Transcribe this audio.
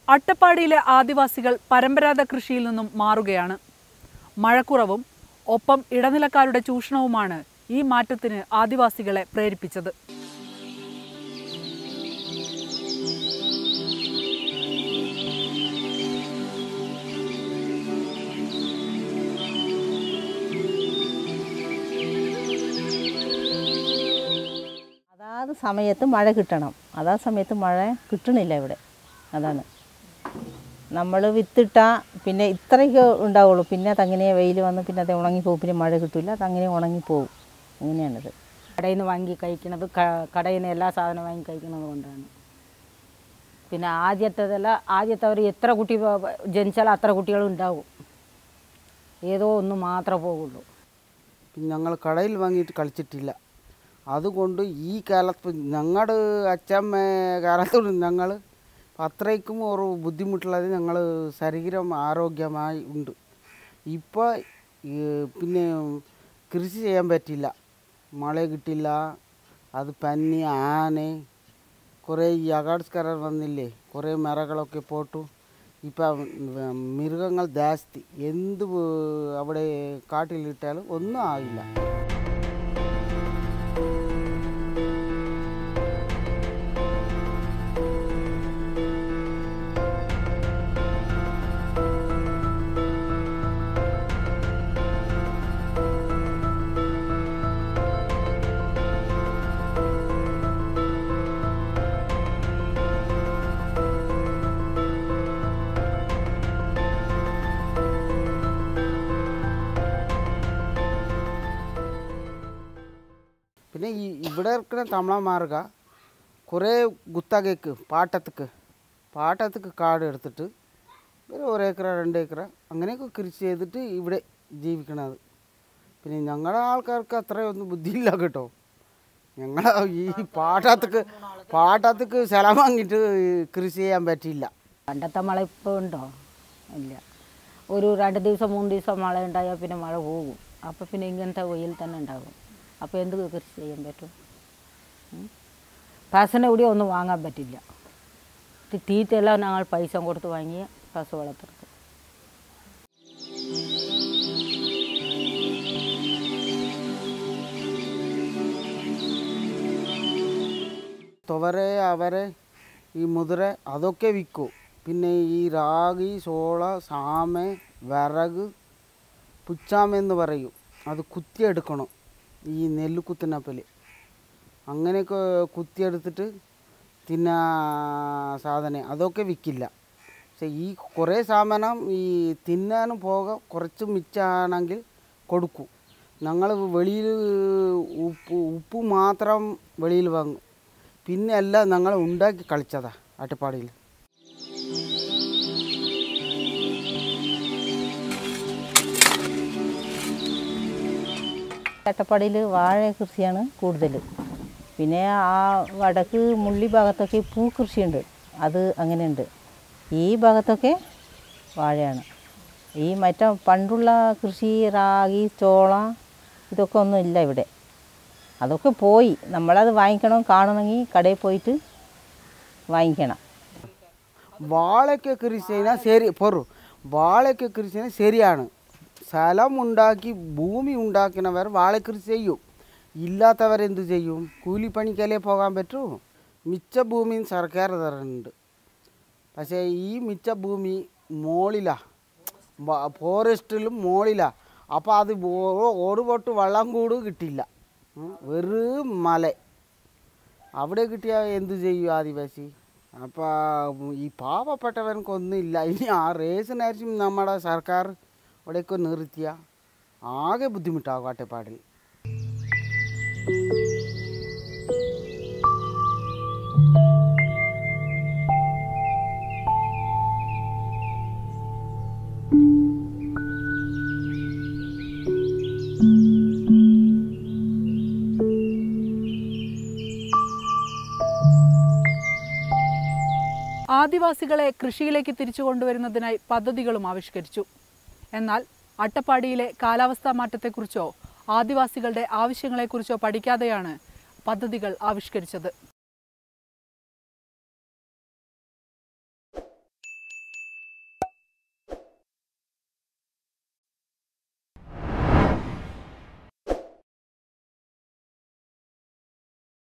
അട്ടപ്പാടിയിലെ ആദിവാസികൾ പരമ്പരാഗത കൃഷിയിൽ നിന്നും മാറുകയാണ് മഴക്കുറവും ഒപ്പം ഇടനിലക്കാരുടെ ചൂഷണവുമാണ് ഈ മാറ്റത്തിന് ആദിവാസികളെ പ്രേരിപ്പിച്ചത് അതാത് സമയത്ത് മഴ കിട്ടണം അതാ സമയത്ത് മഴ കിട്ടണില്ല ഇവിടെ അതാണ് നമ്മൾ വിത്തിട്ടാൽ പിന്നെ ഇത്രയൊക്കെ ഉണ്ടാവുള്ളൂ പിന്നെ അതങ്ങനെ വെയിൽ വന്ന് പിന്നെ അത് ഉണങ്ങിപ്പോവും പിന്നെ മഴ കിട്ടില്ല അതങ്ങനെ ഉണങ്ങിപ്പോവും അങ്ങനെയാണത് കടയിൽ നിന്ന് വാങ്ങി കഴിക്കുന്നത് ക- കടയിൽ നിന്ന് എല്ലാ സാധനവും വാങ്ങി കഴിക്കുന്നത് കൊണ്ടാണ് പിന്നെ ആദ്യത്തേതെല്ലാം ആദ്യത്തെ അവർ എത്ര കുട്ടി പ- ജനിച്ചാൽ അത്ര കുട്ടികളും ഉണ്ടാവും ഏതോ ഒന്ന് മാത്രമേ പോകുള്ളൂ പിന്നെ ഞങ്ങൾ കടയിൽ വാങ്ങിയിട്ട് കളിച്ചിട്ടില്ല അതുകൊണ്ട് ഈ കാലത്ത് ഞങ്ങളുടെ അച്ഛമ്മ കാലത്തോട് ഞങ്ങൾ അത്രയ്ക്കും ഒരു ബുദ്ധിമുട്ടുള്ളത് ഞങ്ങൾ ശരീരം ആരോഗ്യമായി ഉണ്ട് ഇപ്പോൾ പിന്നെ കൃഷി ചെയ്യാൻ പറ്റില്ല മഴ കിട്ടില്ല അത് പന്നി ആന കുറേ ഈ അകാഡ്സ്കാരർ വന്നില്ലേ കുറേ മരങ്ങളൊക്കെ പോട്ടു ഇപ്പം മൃഗങ്ങൾ ജാസ്തി എന്ത് വ- അവിടെ കാട്ടിലിട്ടാലും ഒന്നും ആകില്ല പിന്നെ ഈ ഇവിടെ இருக்கிற തമിഴന്മാർക്ക് കുറേ കുത്തകയ്ക്ക് പാട്ടത്തുക്ക് പാട്ടത്തുക്ക് കാട് എടുത്തിട്ട് ഒരു ഒരേക്കറ രണ്ട് ഏക്കറ അങ്ങനെയൊക്കെ കൃഷി ചെയ്തിട്ട് ഇവിടെ ജീവിക്കണത് പിന്നെ ഞങ്ങളുടെ ആൾക്കാർക്ക് അത്രയൊന്നും ബുദ്ധിയില്ല കേട്ടോ ഞങ്ങൾ ഈ പാട്ടത്തുക്ക് പാട്ടത്തുക്ക് സ്ഥലം വാങ്ങിയിട്ട് കൃഷി ചെയ്യാൻ പറ്റില്ല പണ്ടത്തെ മഴ ഇപ്പോൾ ഉണ്ടോ ഇല്ല ഒരു രണ്ട് ദിവസം മൂന്ന് ദിവസം മഴ ഉണ്ടായാൽ പിന്നെ മഴ പോകും അപ്പോൾ പിന്നെ ഇങ്ങനത്തെ വെയിൽ തന്നെ ഉണ്ടാകും അപ്പോൾ എന്ത് കൃഷി ചെയ്യാൻ പറ്റും ഉം? പശുവിനെ ഇവിടെ ഒന്നും വാങ്ങാൻ പറ്റില്ല ഇത് തീറ്റയെല്ലാം ഞങ്ങൾ പൈസ കൊടുത്ത് വാങ്ങിയ പശു വളർത്തുന്നത് തുവര അവരെ ഈ മുതിര അതൊക്കെ വിൽക്കും പിന്നെ ഈ രാഗി ചോള സാമ വിറക് പുച്ചാമ എന്ന് പറയും അത് കുത്തിയെടുക്കണം ഈ നെല്ല് കുത്തിനപ്പല് അങ്ങനെയൊക്കെ കുത്തിയെടുത്തിട്ട് തിന്ന സാധനം അതൊക്കെ വിൽക്കില്ല പക്ഷെ ഈ കുറേ സാധനം ഈ തിന്നാനും പോക കുറച്ച് മിച്ചാണെങ്കിൽ കൊടുക്കും ഞങ്ങൾ വെളിയിൽ ഉപ്പ് ഉപ്പ് മാത്രം വെളിയിൽ വാങ്ങും പിന്നെ എല്ലാം ഞങ്ങൾ ഉണ്ടാക്കി കളിച്ചതാ അട്ടപ്പാടിയിൽ അട്ടപ്പാടിയിൽ വാഴ കൃഷിയാണ് കൂടുതൽ പിന്നെ ആ വടക്ക് മുള്ളി ഭാഗത്തൊക്കെ പൂ കൃഷിയുണ്ട് അത് അങ്ങനെയുണ്ട് ഈ ഭാഗത്തൊക്കെ വാഴയാണ് ഈ മറ്റേ പണ്ടുള്ള കൃഷി റാഗി ചോള ഇതൊക്കെ ഒന്നും ഇല്ല ഇവിടെ അതൊക്കെ പോയി നമ്മളത് വാങ്ങിക്കണം കാണണമെങ്കിൽ കടയിൽ പോയിട്ട് വാങ്ങിക്കണം വാഴയ്ക്ക് കൃഷി ചെയ്താൽ ശരി പൊറു വാഴയ്ക്ക് കൃഷി ചെയ്താൽ ശരിയാണ് സ്ഥലം ഉണ്ടാക്കി ഭൂമി ഉണ്ടാക്കുന്നവർ വാഴക്കൃഷി ചെയ്യും ഇല്ലാത്തവരെന്ത് ചെയ്യും കൂലിപ്പണിക്കല്ലേ പോകാൻ പറ്റൂ മിച്ച ഭൂമിയും സർക്കാർ തരുന്നുണ്ട് പക്ഷേ ഈ മിച്ച ഭൂമി മോളിലാ ഫോറസ്റ്റിലും മോളിലാ അപ്പോൾ അത് ഓ- ഒരു പൊട്ട് വെള്ളം കൂട് കിട്ടില്ല ഉം. വെറും മല അവിടെ കിട്ടിയാൽ എന്ത് ചെയ്യും ആദിവാസി അപ്പോൾ ഈ പാവപ്പെട്ടവർക്കൊന്നുമില്ല ഇനി ആ റേഷനായിരിക്കും നമ്മുടെ സർക്കാർ ഇവിടെയൊക്കെ നിർത്തിയ ആകെ ബുദ്ധിമുട്ടാകും അട്ടപ്പാടിൽ ആദിവാസികളെ കൃഷിയിലേക്ക് തിരിച്ചു കൊണ്ടുവരുന്നതിനായി പദ്ധതികളും ആവിഷ്കരിച്ചു എന്നാൽ അട്ടപ്പാടിയിലെ കാലാവസ്ഥാ മാറ്റത്തെക്കുറിച്ചോ ആദിവാസികളുടെ ആവശ്യങ്ങളെക്കുറിച്ചോ പഠിക്കാതെയാണ് പദ്ധതികൾ ആവിഷ്കരിച്ചത്